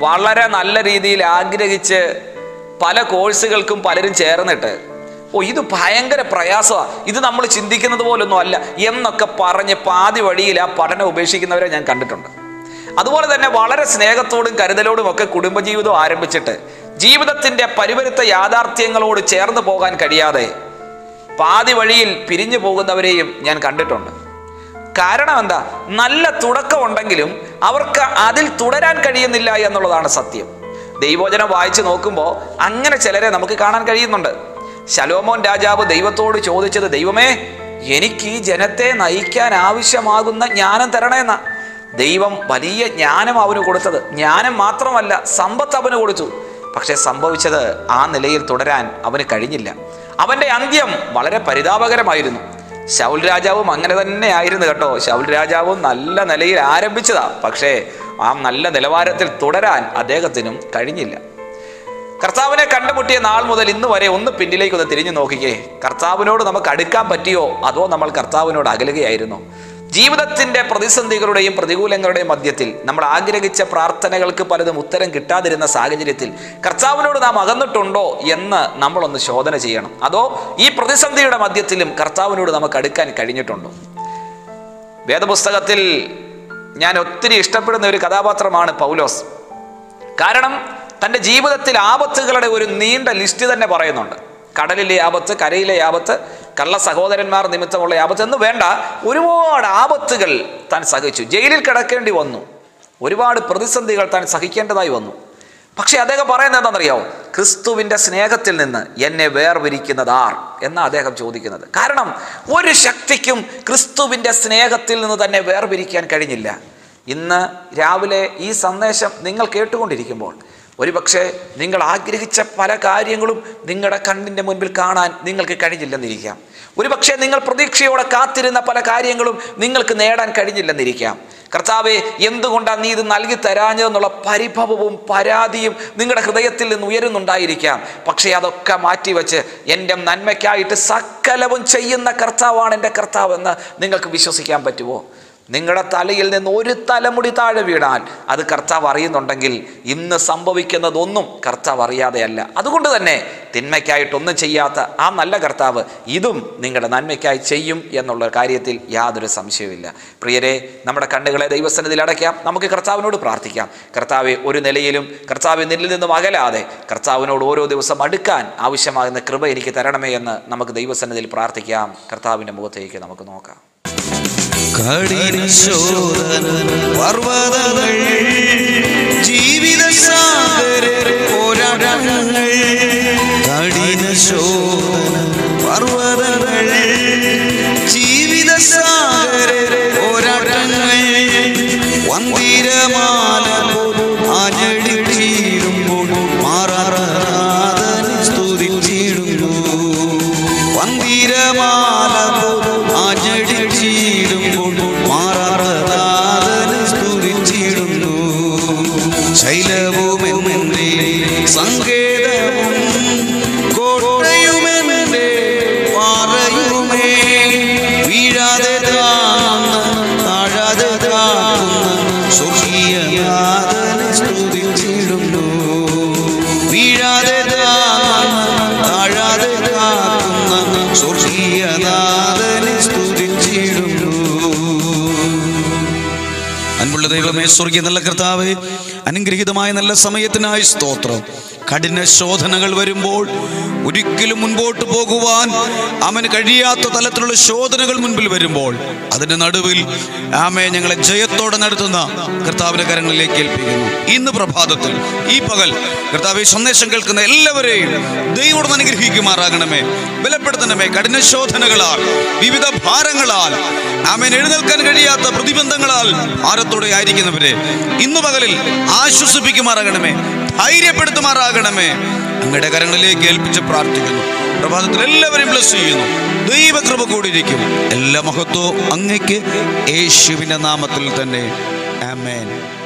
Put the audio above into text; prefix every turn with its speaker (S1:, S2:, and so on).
S1: വളരെ നല്ല രീതിയിൽ ആഗ്രഹിച്ച് പല കോഴ്സുകൾക്കും പലരും ചേർന്നിട്ട് ഓ ഇത് ഭയങ്കര പ്രയാസമാണ് ഇത് നമ്മൾ ചിന്തിക്കുന്നത് പോലൊന്നും അല്ല എന്നൊക്കെ പറഞ്ഞ് പാതി വഴിയിൽ ആ പഠനം ഉപേക്ഷിക്കുന്നവരെ ഞാൻ കണ്ടിട്ടുണ്ട് അതുപോലെ തന്നെ വളരെ സ്നേഹത്തോടും കരുതലോടും ഒക്കെ കുടുംബജീവിതം ആരംഭിച്ചിട്ട് ജീവിതത്തിന്റെ പരിവരുത്ത യാഥാർത്ഥ്യങ്ങളോട് ചേർന്ന് പോകാൻ കഴിയാതെ പാതി വഴിയിൽ പിരിഞ്ഞു പോകുന്നവരെയും ഞാൻ കണ്ടിട്ടുണ്ട് കാരണം എന്താ നല്ല തുടക്കമുണ്ടെങ്കിലും അവർക്ക് അതിൽ തുടരാൻ കഴിയുന്നില്ല എന്നുള്ളതാണ് സത്യം ദൈവവചനം വായിച്ചു നോക്കുമ്പോൾ അങ്ങനെ ചിലരെ നമുക്ക് കാണാൻ കഴിയുന്നുണ്ട് ശലോമോൻ രാജാവ് ദൈവത്തോട് ചോദിച്ചത് ദൈവമേ എനിക്ക് ഈ ജനത്തെ നയിക്കാൻ ആവശ്യമാകുന്ന ജ്ഞാനം തരണേന്ന ദൈവം വലിയ ജ്ഞാനം അവന് കൊടുത്തത് ജ്ഞാനം മാത്രമല്ല സമ്പത്ത് അവന് കൊടുത്തു പക്ഷെ സംഭവിച്ചത് ആ നിലയിൽ തുടരാൻ അവന് കഴിഞ്ഞില്ല അവന്റെ അന്ത്യം വളരെ പരിതാപകരമായിരുന്നു ശൗൽ രാജാവും അങ്ങനെ തന്നെ ആയിരുന്നു കേട്ടോ ശൗൽ രാജാവും നല്ല നിലയിൽ ആരംഭിച്ചതാ പക്ഷേ ആ നല്ല നിലവാരത്തിൽ തുടരാൻ അദ്ദേഹത്തിനും കഴിഞ്ഞില്ല കർത്താവിനെ കണ്ടുമുട്ടിയ നാൾ മുതൽ ഇന്ന് വരെ ഒന്ന് പിന്നിലേക്ക് ഒന്ന് തിരിഞ്ഞു നോക്കിക്കേ കർത്താവിനോട് നമുക്ക് അടുക്കാൻ പറ്റിയോ അതോ നമ്മൾ കർത്താവിനോട് അകലുകയായിരുന്നോ ജീവിതത്തിന്റെ പ്രതിസന്ധികളുടെയും പ്രതികൂലങ്ങളുടെയും മധ്യത്തിൽ നമ്മൾ ആഗ്രഹിച്ച പ്രാർത്ഥനകൾക്ക് പലതും ഉത്തരം കിട്ടാതിരുന്ന സാഹചര്യത്തിൽ കർത്താവിനോട് നാം അകന്നിട്ടുണ്ടോ എന്ന് നമ്മളൊന്ന് ശോധന ചെയ്യണം അതോ ഈ പ്രതിസന്ധിയുടെ മധ്യത്തിലും കർത്താവിനോട് നമുക്ക് അടുക്കാൻ കഴിഞ്ഞിട്ടുണ്ടോ വേദപുസ്തകത്തിൽ ഞാൻ ഒത്തിരി ഇഷ്ടപ്പെടുന്ന ഒരു കഥാപാത്രമാണ് പൗലോസ് കാരണം തൻ്റെ ജീവിതത്തിൽ ആപത്തുകളുടെ ഒരു നീണ്ട ലിസ്റ്റ് തന്നെ പറയുന്നുണ്ട് കടലിലെ ആപത്ത് കരയിലെ ആപത്ത് കള്ള സഹോദരന്മാർ നിമിത്തമുള്ള ആപത്ത് എന്ന് വേണ്ട ഒരുപാട് ആപത്തുകൾ താൻ സഹിച്ചു ജയിലിൽ കിടക്കേണ്ടി വന്നു ഒരുപാട് പ്രതിസന്ധികൾ താൻ സഹിക്കേണ്ടതായി വന്നു പക്ഷെ അദ്ദേഹം പറയുന്നത് എന്താണെന്നറിയാമോ ക്രിസ്തുവിൻ്റെ സ്നേഹത്തിൽ നിന്ന് എന്നെ വേർപിരിക്കുന്നത് ആർ എന്നാ അദ്ദേഹം ചോദിക്കുന്നത് കാരണം ഒരു ശക്തിക്കും ക്രിസ്തുവിൻ്റെ സ്നേഹത്തിൽ നിന്ന് തന്നെ വേർപിരിക്കാൻ കഴിഞ്ഞില്ല ഇന്ന് രാവിലെ ഈ സന്ദേശം നിങ്ങൾ കേട്ടുകൊണ്ടിരിക്കുമ്പോൾ ഒരുപക്ഷെ നിങ്ങൾ ആഗ്രഹിച്ച പല കാര്യങ്ങളും നിങ്ങളുടെ കണ്ണിൻ്റെ മുൻപിൽ കാണാൻ നിങ്ങൾക്ക് കഴിഞ്ഞില്ലെന്നിരിക്കാം ഒരുപക്ഷെ നിങ്ങൾ പ്രതീക്ഷയോടെ കാത്തിരുന്ന പല കാര്യങ്ങളും നിങ്ങൾക്ക് നേടാൻ കഴിഞ്ഞില്ലെന്നിരിക്കാം കർത്താവെ എന്തുകൊണ്ടാണ് നീ ഇത് നൽകി തരാഞ്ഞതെന്നുള്ള പരിഭവവും പരാതിയും നിങ്ങളുടെ ഹൃദയത്തിൽ നിന്ന് ഉയരുന്നുണ്ടായിരിക്കാം പക്ഷേ അതൊക്കെ മാറ്റിവെച്ച് എൻ്റെ നന്മയ്ക്കായിട്ട് സകലവും ചെയ്യുന്ന കർത്താവാണ് എൻ്റെ കർത്താവ് എന്ന് നിങ്ങൾക്ക് വിശ്വസിക്കാൻ പറ്റുമോ നിങ്ങളുടെ തലയിൽ നിന്ന് ഒരു തലമുടി താഴെ വീണാൽ അത് കർത്താവ് അറിയുന്നുണ്ടെങ്കിൽ ഇന്ന് സംഭവിക്കുന്നതൊന്നും കർത്താവ് അറിയാതെയല്ല അതുകൊണ്ട് തന്നെ തിന്മയ്ക്കായിട്ടൊന്നും ചെയ്യാത്ത ആ നല്ല കർത്താവ് ഇതും നിങ്ങളുടെ നന്മയ്ക്കായി ചെയ്യും എന്നുള്ള കാര്യത്തിൽ യാതൊരു സംശയവുമില്ല പ്രിയരെ നമ്മുടെ കണ്ണുകളെ ദൈവസന്നിധിയിൽ അടയ്ക്കാം നമുക്ക് കർത്താവിനോട് പ്രാർത്ഥിക്കാം കർത്താവെ ഒരു നിലയിലും കർത്താവ് നിന്നിൽ നിന്നും അകലാതെ കർത്താവിനോട് ഓരോ ദിവസം അടുക്കാൻ ആവശ്യമാകുന്ന കൃപ എനിക്ക് തരണമേ എന്ന് നമുക്ക് ദൈവസന്നിധിയിൽ പ്രാർത്ഥിക്കാം കർത്താവിൻ്റെ മുഖത്തേക്ക് നമുക്ക് നോക്കാം
S2: കഠിന ശോധന പർവ്വതങ്ങൾ ജീവിത സാഗര പോരാട്ടങ്ങൾ കഠിന ശോധന പർവ്വതങ്ങൾ ജീവിത സാഗര പോരാട്ടങ്ങൾ വന്ദിരമാല ആഞ്ഞടിച്ചിടുമ്പോൾ മാറാറാതനെ സ്തുതിച്ചിടുന്നു വന്ദിരമാല ആഞ്ഞടിച്ചിടുമ്പോൾ മാറാറാതനെ സ്തുതിച്ചിടുന്നു ശൈലവുമെന്നെ സങ്കേതവും കോട്ടയുമെന്നെ പാറയുമേ വീഴാതെ താങ്ങുന്ന താഴാതെ കാക്കുന്ന സ്വർഗീയനാഥനെ സ്തുതിച്ചിടുന്നു വീഴാതെ താങ്ങുന്ന താഴാതെ കാക്കുന്ന സ്വർഗീയനാഥനെ സ്തുതിച്ചിടുന്നു അൻപുള്ള ദൈവമേ സ്വർഗീയ നല്ല കർത്താവേ അനുഗ്രഹീതമായ നല്ല സമയത്തിനായി സ്തോത്രം കഠിന ശോധനകൾ വരുമ്പോൾ ഒരിക്കലും മുൻപോട്ട് പോകുവാൻ അവന് കഴിയാത്ത തലത്തിലുള്ള ശോധനകൾ മുൻപിൽ വരുമ്പോൾ അതിന്റെ നടുവിൽ ആമയെ ഞങ്ങളെ ജയത്തോടെ നടത്തുന്ന കർത്താവിന്റെ കരങ്ങളിലേക്ക് ഏൽപ്പിക്കുന്നു ഇന്ന് പ്രഭാതത്തിൽ ഈ പകൽ കർത്താവ് ഈ സന്ദേശം കേൾക്കുന്ന എല്ലാവരെയും ദൈവം അനുഗ്രഹിക്കുമാറാകണമേ ബലപ്പെടുത്തണമേ കഠിന ശോധനകളാൽ വിവിധ ഭാരങ്ങളാൽ ആമേൻ എഴുന്നേൽക്കാൻ കഴിയാത്ത പ്രതിബന്ധങ്ങളാൽ ഭാരത്തോടെ ആയിരിക്കുന്നവരെ ഇന്ന് പകലിൽ ആശ്വസിപ്പിക്കുമാറാകണമേ ധൈര്യപ്പെടുത്തുമാറാകണമേ അങ്ങയുടെ കരങ്ങളിലേക്ക് ഏൽപ്പിച്ച് പ്രാർത്ഥിക്കുന്നു പ്രഭാതത്തിൽ എല്ലാവരെയും ബ്ലസ് ചെയ്യുന്നു ദൈവകൃപ കൂടിയിരിക്കും എല്ലാ മഹത്വവും അങ്ങയ്ക്ക് യേശുവിന്റെ നാമത്തിൽ തന്നെ ആമേൻ